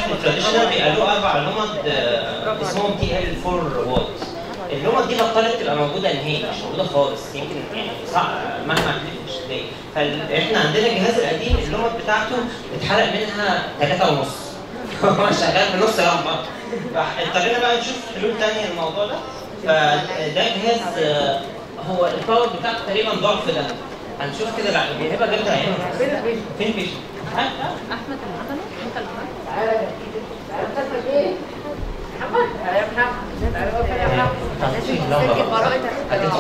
في التراديشنال بيبقى له اربع لمض آه، اسمهم تي ال 4 وات اللمض دي بطلت تبقى موجوده نهائي مش موجوده خالص يمكن يعني صعب مهما مش تلاقي فاحنا عندنا الجهاز القديم اللمض بتاعته اتحرق منها ثلاثة ونص هو شغال في نص لمبه فاضطرينا بقى نشوف حلول تانية للموضوع ده فده جهاز آه، هو الباور بتاعته تقريبا ضعف ده هنشوف كده لا هبه جبتها يعني فين البيت؟ فين بيشن؟ احمد اللي عمله انت اللي عملته تعالى يا سيدي. تعالى اسمك ايه؟ محمد تعالى يا محمد تعالى يا محمد. يا محمد هتطفي اللمبه بقى. هتطفي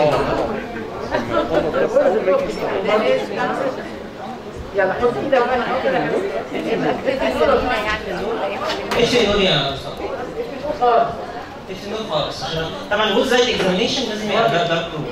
اللمبه يلا حط ايدك بقى نحط كده يا حبيبي. ايش يقول يا استاذ؟ خالص. ايش النور خالص عشان طبعا الويب سايت اكزامينشن لازم يبقى ده دارك روم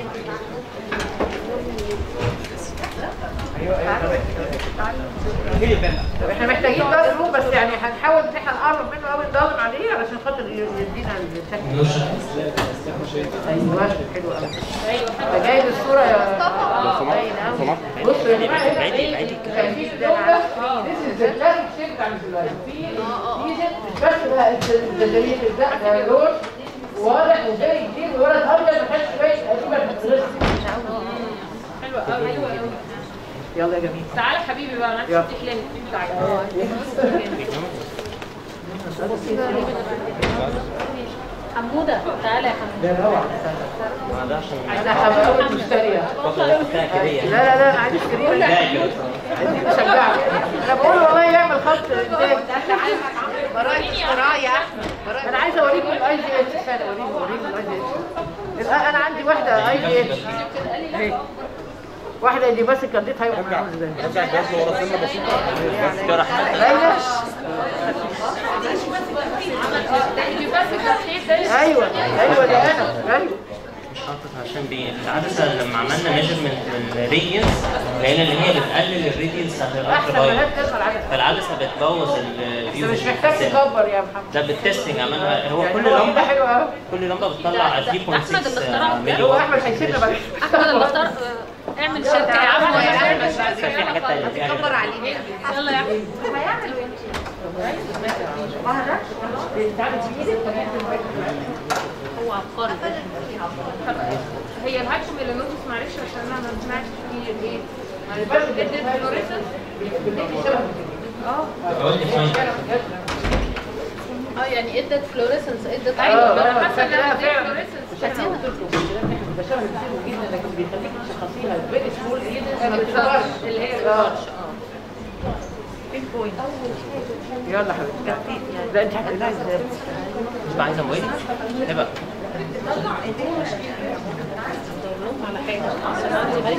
طب احنا محتاجين بقى الروم بس يعني هنحاول ان احنا نقرب منه قوي نضلم عليه علشان خاطر يدينا الشكل نور شغال. ايوه حلو قوي انت جايب الصوره يا باين قوي بصوا يا جماعه هنا شايفين اللون ده This is the classic shape بتاع الزلايا في ميزه مش بس بقى الجزائريه ده ده لون واضح وجاي كتير وولد ابيض ما كانش باين تقريبا مدرسه حلوه قوي حلوه قوي يلا يا جميل تعالى حبيبي بقى معلش يلا. تحلم حموده تعالى يا حموده ده روعه ما ده عشان انا حمامه مشتريه فترة بتاعك كده لا يعني لا لا انا عايز كريم ده كده. عايزين نشجعك انا بقول والله يعمل خط انتاج انا عايز اوريكم الاي جي اتش استنى اوريكم اوريكم الاي جي اتش انا عندي واحده اي جي اتش اهي واحده دي بس كانت هيبقى معاهم ازاي رجع الجهاز ورا سنه بسيطه ايوه ايوه ايوه ده انا ايوه مش حاطط عشان بي العدسة لما عملنا ميجرمنت للراديانس لقينا ان هي بتقلل الراديانس بتاعت احسن الالترا ملهاش فايولت لازمه العدد فالعدسة بتبوظ بس الفيو مش محتاج تكبر يا محمد ده بالتستنج عملنا هو يعني كل هو كده لمبة حلو قوي كل لمبة بتطلع 3.6 أحمد اللي اخترعه. ملي هو وات احمد هيسيبنا بعد احمد اللي اختار اعمل شركه يا عم في حاجات تانية فيها كبر علينا يلا يا عم هو عبقري هي الهاكسوم اللي نوتس معلش عشان انا ما سمعتش فيه ايه بس ادت فلوريسنس اه قلت فاين اه يعني ادت فلوريسنس ادت آه، ايوه آه، انا حاسه فاكرها انها ادت فعلا. فلوريسنس مش احنا قلت لكم الكلام ده احنا بنتشابه كتير جدا لكن بيخليك تشخصيها فيري سمول جدا ما بتظهرش اللي هي اه الريسيرش بين بوينت يلا حبيبتي لا انت هتقولها ازاي مش عايزة موبايل هبقى على حاجه عشان عندي بالي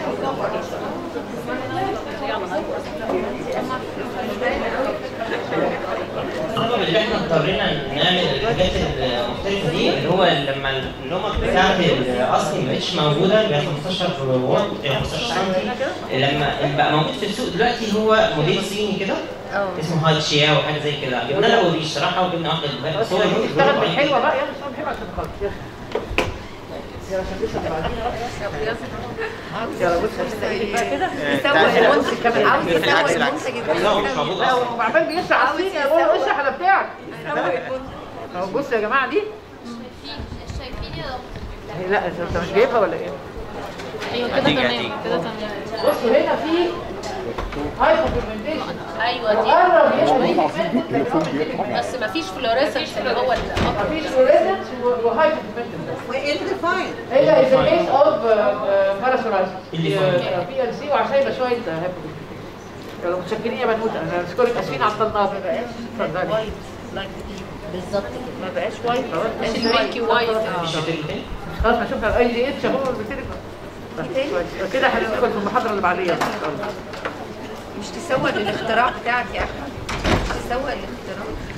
السبب اللي احنا اضطرينا نعمل الحاجات المختلفه دي اللي هو لما اللمط بتاعت الاصلي ما بقتش موجوده اللي هي 15 واط يعني 15 سم لما اللي بقى موجود في السوق دلوقتي هو موديل صيني كده اسمه هاي تشيا وحاجه زي كده جبنا له بودي الصراحه وجبنا واحده دلوقتي بس صور اشتغل بالحلوه بقى يلا اشتغل بالحلوه عشان خالص يلا يلا عشان لسه بعدين يلا بص هستقبل بقى كده يسوق المنتج كمان عاوز يسوق المنتج لا هو مش موجود لا اصلا هو عمال بيشرح على الصيني اقول له اشرح على بتاعك اهو بص يا جماعه دي شايفين يا هي لا انت مش جايبها ولا ايه؟ ايوه كده تمام كده تمام بصوا هنا في هايبر بيجمنتيشن ايوه دي وقرب يبقى في بس مفيش فلوريسنس اللي هو ال- مفيش فلوريسنس وهايبر بيجمنتيشن هي از كيس اوف باراسورايسيس اللي بي فوق. ال سي وعشان يبقى شويه هايبر يلا متشكرين يا بنوته انا اشكرك اسفين على الطناب اتفضلي بالظبط كده ما بقاش وايت مش الميلكي وايت مش هتيجي تاني خلاص هشوف الاي جي اتش اهو بالتليفون بس كده هندخل في المحاضره اللي بعديها ان شاء الله مش تسوى للاختراع بتاعك يا احمد تسوى للاختراع